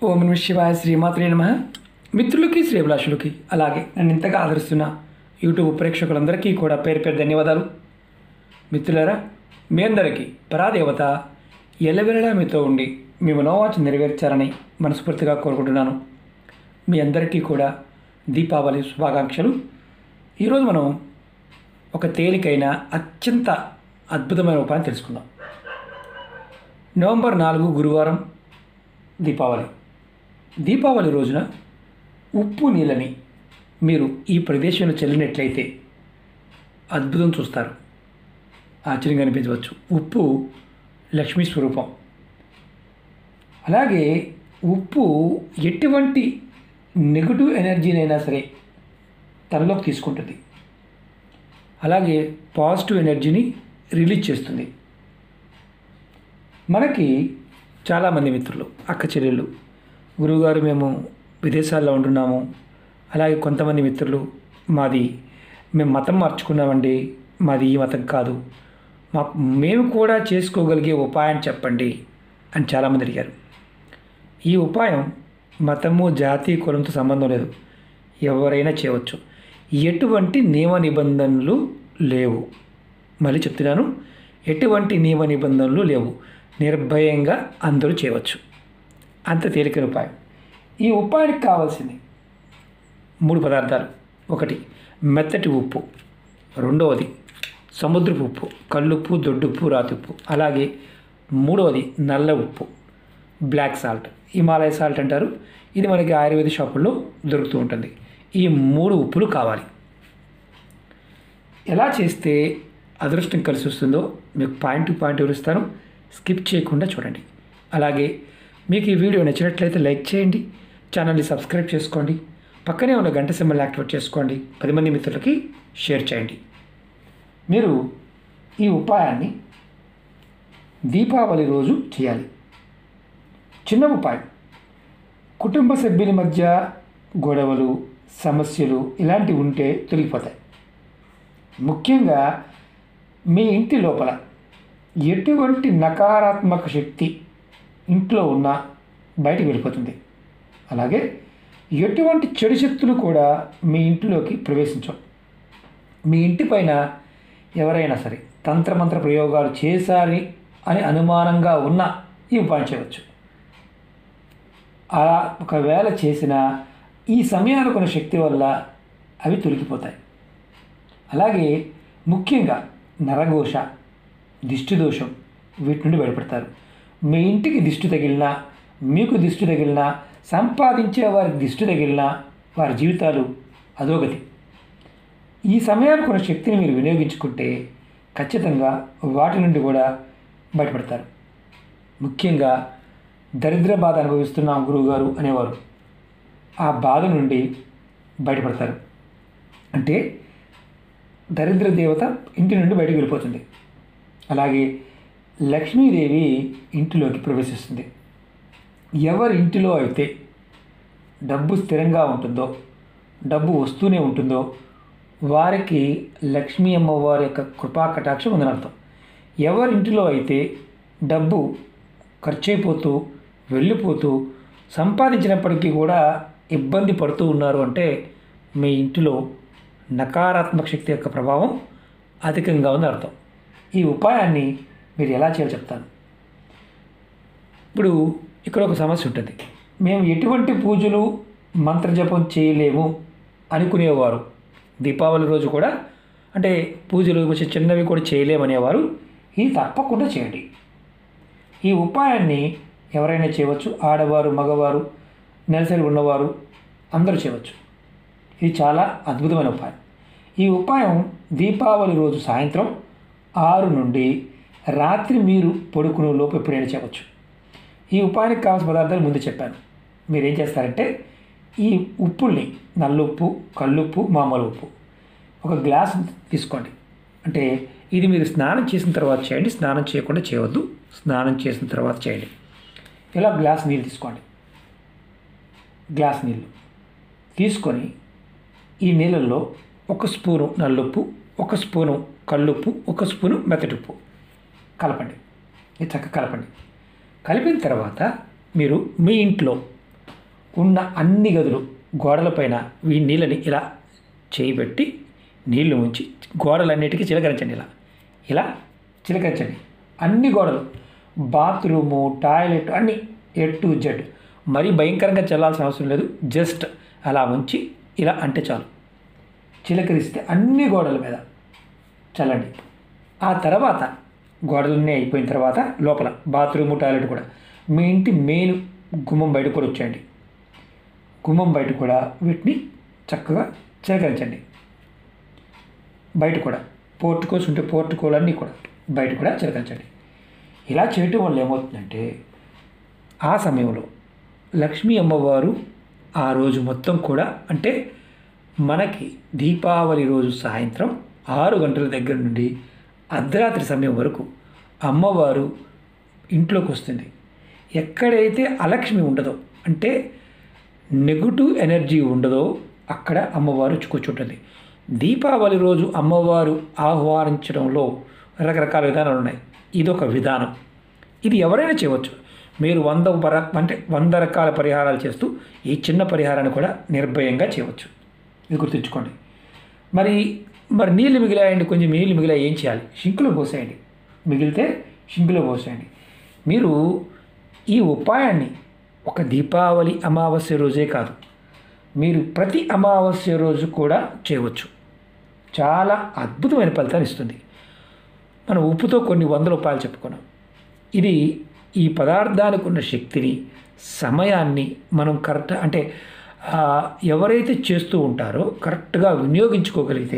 ఓం నమ శివాయ శ్రీమాత్రే నమ మిత్రులకి శ్రీభిలాషులకి అలాగే నన్ను ఇంతగా ఆదరిస్తున్న యూట్యూబ్ ప్రేక్షకులందరికీ కూడా పేరు పేరు ధన్యవాదాలు మిత్రులారా మీ అందరికీ పరాదేవత ఎల్లవెల్లలా మీతో ఉండి మీ మనోవాంఛ నెరవేర్చాలని మనస్ఫూర్తిగా కోరుకుంటున్నాను మీ అందరికీ కూడా దీపావళి శుభాకాంక్షలు ఈరోజు మనం ఒక తేలికైన అత్యంత అద్భుతమైన ఉపాయం తెలుసుకుందాం నవంబర్ నాలుగు గురువారం దీపావళి దీపావళి రోజున ఉప్పు నీళ్ళని మీరు ఈ ప్రదేశంలో చల్లినట్లయితే అద్భుతం చూస్తారు ఆశ్చర్యంగా అనిపించవచ్చు ఉప్పు లక్ష్మీ స్వరూపం అలాగే ఉప్పు ఎటువంటి నెగటివ్ ఎనర్జీనైనా సరే తనలోకి తీసుకుంటుంది అలాగే పాజిటివ్ ఎనర్జీని రిలీజ్ చేస్తుంది మనకి చాలామంది మిత్రులు అక్క చెల్లెళ్ళు గురువుగారు మేము విదేశాల్లో ఉంటున్నాము అలాగే కొంతమంది మిత్రులు మాది మేము మతం మార్చుకున్నామండి మాది ఈ మతం కాదు మాకు మేము కూడా చేసుకోగలిగే ఉపాయం చెప్పండి అని చాలామంది అడిగారు ఈ ఉపాయం మతము జాతి కులంతో సంబంధం లేదు ఎవరైనా చేయవచ్చు ఎటువంటి నియమ నిబంధనలు లేవు మళ్ళీ చెప్తున్నాను ఎటువంటి నియమ నిబంధనలు లేవు నిర్భయంగా అందరూ చేయవచ్చు అంత తేలికైన ఉపాయం ఈ ఉపాయానికి కావాల్సింది మూడు పదార్థాలు ఒకటి మెత్తటి ఉప్పు రెండవది సముద్రపు ఉప్పు కల్లుప్పు దొడ్డుప్పు రాతిప్పు అలాగే మూడవది నల్ల ఉప్పు బ్లాక్ సాల్ట్ హిమాలయ సాల్ట్ అంటారు ఇది మనకి ఆయుర్వేద షాపుల్లో దొరుకుతూ ఉంటుంది ఈ మూడు ఉప్పులు కావాలి ఎలా చేస్తే అదృష్టం కలిసి వస్తుందో మీకు పాయింట్ టు పాయింట్ వివరిస్తాను స్కిప్ చేయకుండా చూడండి అలాగే మీకు ఈ వీడియో నచ్చినట్లయితే లైక్ చేయండి ఛానల్ని సబ్స్క్రైబ్ చేసుకోండి పక్కనే ఉన్న గంట సింబల్ యాక్టివేట్ చేసుకోండి పది మంది మిత్రులకి షేర్ చేయండి మీరు ఈ ఉపాయాన్ని దీపావళి రోజు చేయాలి చిన్న ఉపాయం కుటుంబ సభ్యుల మధ్య గొడవలు సమస్యలు ఇలాంటివి ఉంటే తొలగిపోతాయి ముఖ్యంగా మీ ఇంటి లోపల ఎటువంటి నకారాత్మక శక్తి ఇంట్లో ఉన్నా బయటకు వెళ్ళిపోతుంది అలాగే ఎటువంటి చెడు శక్తులు కూడా మీ ఇంటిలోకి ప్రవేశించవు మీ ఇంటి పైన ఎవరైనా సరే తంత్రమంత్ర ప్రయోగాలు చేశారి అని అనుమానంగా ఉన్న ఈ ఉపాయం చేయవచ్చు అలా ఒకవేళ చేసిన ఈ సమయానుకున్న శక్తి వల్ల అవి తొలగిపోతాయి అలాగే ముఖ్యంగా నరఘోష దిష్టి దోషం వీటి నుండి బయటపడతారు మీ ఇంటికి దిష్టి తగిలినా మీకు దిష్టి తగిలినా సంపాదించే వారికి దిష్టి తగిలినా వారి జీవితాలు అధోగతి ఈ సమయానికి ఉన్న శక్తిని మీరు వినియోగించుకుంటే ఖచ్చితంగా వాటి నుండి కూడా బయటపడతారు ముఖ్యంగా దరిద్ర బాధ అనుభవిస్తున్నాం గురువుగారు అనేవారు ఆ బాధ నుండి బయటపడతారు అంటే దరిద్ర దేవత ఇంటి నుండి బయటకు వెళ్ళిపోతుంది అలాగే లక్ష్మీదేవి ఇంటిలోకి ప్రవేశిస్తుంది ఎవరి ఇంటిలో అయితే డబ్బు స్థిరంగా ఉంటుందో డబ్బు వస్తూనే ఉంటుందో వారికి లక్ష్మీ అమ్మవారి యొక్క కృపా కటాక్షం ఉందని అర్థం ఎవరి ఇంటిలో అయితే డబ్బు ఖర్చు అయిపోతూ వెళ్ళిపోతూ సంపాదించినప్పటికీ కూడా ఇబ్బంది పడుతూ ఉన్నారు అంటే మీ ఇంటిలో నకారాత్మక శక్తి యొక్క ప్రభావం అధికంగా ఉందని అర్థం ఈ ఉపాయాన్ని మీరు ఎలా చేయాలో చెప్తాను ఇప్పుడు ఇక్కడ ఒక సమస్య ఉంటుంది మేము ఎటువంటి పూజలు మంత్రజపం చేయలేము అనుకునేవారు దీపావళి రోజు కూడా అంటే పూజలు కొంచెం చిన్నవి కూడా చేయలేమనేవారు ఇది తప్పకుండా చేయండి ఈ ఉపాయాన్ని ఎవరైనా చేయవచ్చు ఆడవారు మగవారు నెలసరి ఉన్నవారు అందరూ చేయవచ్చు ఇది చాలా అద్భుతమైన ఉపాయం ఈ ఉపాయం దీపావళి రోజు సాయంత్రం ఆరు నుండి రాత్రి మీరు పడుకునే లోపు ఎప్పుడైనా చేయవచ్చు ఈ ఉపాయానికి కావాల్సిన పదార్థాలు ముందు చెప్పాను మీరు ఏం చేస్తారంటే ఈ ఉప్పుల్ని నల్లుప్పు కల్లుప్పు మామూలు ఉప్పు ఒక గ్లాస్ తీసుకోండి అంటే ఇది మీరు స్నానం చేసిన తర్వాత చేయండి స్నానం చేయకుండా చేయవద్దు స్నానం చేసిన తర్వాత చేయండి ఇలా గ్లాస్ నీళ్ళు తీసుకోండి గ్లాస్ నీళ్ళు తీసుకొని ఈ నీళ్ళల్లో ఒక స్పూను నల్లుప్పు ఒక స్పూను కల్లుప్పు ఒక స్పూను మెత్తటిప్పు కలపండి ఇది చక్కగా కలపండి కలిపిన తర్వాత మీరు మీ ఇంట్లో ఉన్న అన్ని గదులు గోడలపైన ఈ నీళ్ళని ఇలా చేయబెట్టి నీళ్లు ఉంచి గోడలన్నిటికీ చిలకరించండి ఇలా ఇలా చిలకరించండి అన్ని గోడలు బాత్రూము టాయిలెట్ అన్ని ఏ టు జెడ్ మరీ భయంకరంగా చల్లాల్సిన అవసరం లేదు జస్ట్ అలా ఉంచి ఇలా అంటే చాలు చిలకరిస్తే అన్ని గోడల మీద చల్లండి ఆ తర్వాత గోడలన్నీ అయిపోయిన తర్వాత లోపల బాత్రూము టాయిలెట్ కూడా మీ ఇంటి మెయిన్ గుమ్మం బయట కూడా వచ్చేయండి గుమ్మం బయట కూడా వీటిని చక్కగా చిలకరించండి బయట కూడా పోర్టుకోస్ ఉంటే పోర్టుకోలన్నీ కూడా బయట కూడా చిలకరించండి ఇలా చేయటం వల్ల ఏమవుతుందంటే ఆ సమయంలో లక్ష్మీ అమ్మవారు ఆ రోజు మొత్తం కూడా అంటే మనకి దీపావళి రోజు సాయంత్రం ఆరు గంటల దగ్గర నుండి అర్ధరాత్రి సమయం వరకు అమ్మవారు ఇంట్లోకి వస్తుంది ఎక్కడైతే అలక్ష్మి ఉండదో అంటే నెగటివ్ ఎనర్జీ ఉండదో అక్కడ అమ్మవారు వచ్చి కూర్చుంటుంది దీపావళి రోజు అమ్మవారు ఆహ్వానించడంలో రకరకాల విధానాలు ఉన్నాయి ఇదొక విధానం ఇది ఎవరైనా చేయవచ్చు మీరు వంద పర అంటే వంద రకాల పరిహారాలు చేస్తూ ఈ చిన్న పరిహారాన్ని కూడా నిర్భయంగా చేయవచ్చు ఇది గుర్తుంచుకోండి మరి మరి నీళ్ళు మిగిలాయండి కొంచెం నీళ్ళు మిగిలా ఏం చేయాలి షింకులో పోసేయండి మిగిలితే షింకులో పోసేయండి మీరు ఈ ఉపాయాన్ని ఒక దీపావళి అమావాస్య రోజే కాదు మీరు ప్రతి అమావాస్య రోజు కూడా చేయవచ్చు చాలా అద్భుతమైన ఫలితాన్ని ఇస్తుంది మనం ఉప్పుతో కొన్ని వందల రూపాయలు చెప్పుకున్నాం ఇది ఈ పదార్థానికి ఉన్న శక్తిని సమయాన్ని మనం కరెక్ట్ అంటే ఆ, ఎవరైతే చేస్తూ ఉంటారో కరెక్ట్గా వినియోగించుకోగలిగితే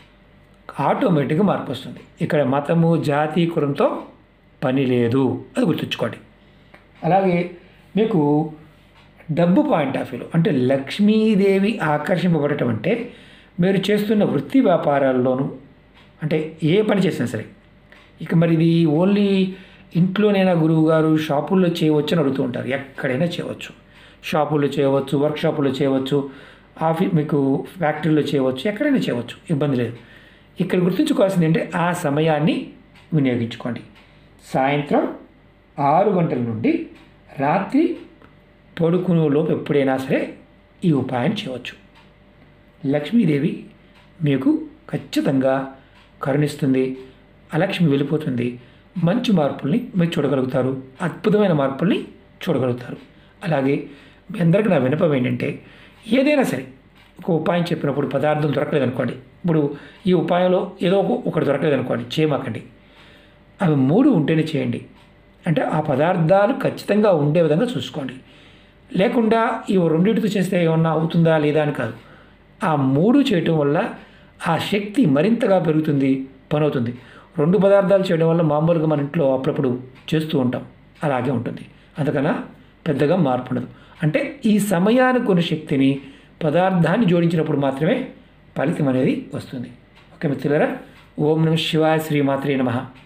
ఆటోమేటిక్గా మార్పు వస్తుంది ఇక్కడ మతము జాతి కులంతో పని లేదు అది గుర్తుంచుకోండి అలాగే మీకు డబ్బు పాయింట్ ఆఫ్ వ్యూలో అంటే లక్ష్మీదేవి ఆకర్షింపబడటం అంటే మీరు చేస్తున్న వృత్తి వ్యాపారాల్లోనూ అంటే ఏ పని చేసినా సరే ఇక మరి ఇది ఓన్లీ ఇంట్లోనైనా గురువు గారు షాపుల్లో చేయవచ్చు అని అడుగుతూ ఉంటారు ఎక్కడైనా చేయవచ్చు షాపుల్లో చేయవచ్చు వర్క్షాపుల్లో చేయవచ్చు ఆఫీ మీకు ఫ్యాక్టరీలో చేయవచ్చు ఎక్కడైనా చేయవచ్చు ఇబ్బంది లేదు ఇక్కడ గుర్తుంచుకోవాల్సింది ఏంటంటే ఆ సమయాన్ని వినియోగించుకోండి సాయంత్రం ఆరు గంటల నుండి రాత్రి పడుకునేలోపు ఎప్పుడైనా సరే ఈ ఉపాయం చేయవచ్చు లక్ష్మీదేవి మీకు ఖచ్చితంగా కరుణిస్తుంది అలక్ష్మి వెళ్ళిపోతుంది మంచి మార్పుల్ని మీరు చూడగలుగుతారు అద్భుతమైన మార్పుల్ని చూడగలుగుతారు అలాగే మీ అందరికీ నా వినపం ఏంటంటే ఏదైనా సరే ఒక ఉపాయం చెప్పినప్పుడు పదార్థం దొరకలేదు అనుకోండి ఇప్పుడు ఈ ఉపాయంలో ఏదో ఒక ఒకటి దొరకలేదు అనుకోండి చేయమాకండి అవి మూడు ఉంటేనే చేయండి అంటే ఆ పదార్థాలు ఖచ్చితంగా ఉండే విధంగా చూసుకోండి లేకుండా ఈ రెండింటితో చేస్తే ఏమన్నా అవుతుందా లేదా అని కాదు ఆ మూడు చేయటం వల్ల ఆ శక్తి మరింతగా పెరుగుతుంది పని అవుతుంది రెండు పదార్థాలు చేయడం వల్ల మామూలుగా మన ఇంట్లో అప్పుడప్పుడు చేస్తూ ఉంటాం అలాగే ఉంటుంది అందుకన పెద్దగా మార్పు ఉండదు అంటే ఈ సమయానికి ఉన్న శక్తిని పదార్థాన్ని జోడించినప్పుడు మాత్రమే ఫలితం అనేది వస్తుంది ఓకే మిత్రులారా ఓం నమ శివాయ శ్రీమాత్రే నమః